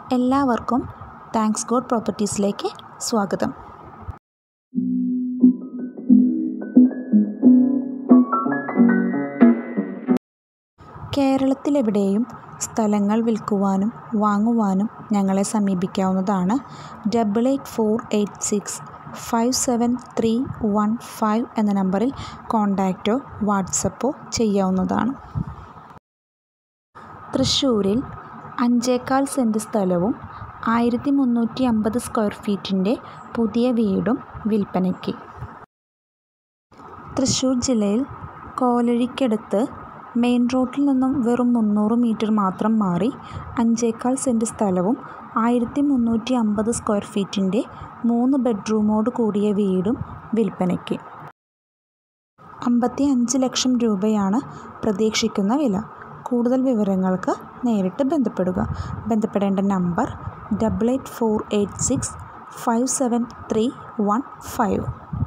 എല്ലാവർക്കും thanks God പ്രോപ്പർട്ടീസിലേക്ക് സ്വാഗതം കേരളത്തിലെവിടെയും സ്ഥലങ്ങൾ വിൽക്കുവാനും വാങ്ങുവാനും ഞങ്ങളെ സമീപിക്കാവുന്നതാണ് double eight four eight six five seven three one five എന്ന നമ്പറിൽ കോൺടാക്റ്റോ വാട്സപ്പോ ചെയ്യാവുന്നതാണ് തൃശ്ശൂരിൽ അഞ്ചേകാൽ സെൻറ്റ് സ്ഥലവും ആയിരത്തി മുന്നൂറ്റി അമ്പത് സ്ക്വയർ ഫീറ്റിൻ്റെ പുതിയ വീടും വിൽപ്പനയ്ക്ക് തൃശ്ശൂർ ജില്ലയിൽ കോലഴിക്കടുത്ത് മെയിൻ റോഡിൽ നിന്നും വെറും മുന്നൂറ് മീറ്റർ മാത്രം മാറി അഞ്ചേകാൽ സെൻറ്റ് സ്ഥലവും ആയിരത്തി മുന്നൂറ്റി അമ്പത് സ്ക്വയർ ഫീറ്റിൻ്റെ മൂന്ന് ബെഡ്റൂമോട് കൂടിയ വീടും വിൽപ്പനയ്ക്ക് അമ്പത്തി അഞ്ച് ലക്ഷം രൂപയാണ് പ്രതീക്ഷിക്കുന്ന വില കൂടുതൽ വിവരങ്ങൾക്ക് നേരിട്ട് ബന്ധപ്പെടുക ബന്ധപ്പെടേണ്ട number double eight four eight six five seven three one five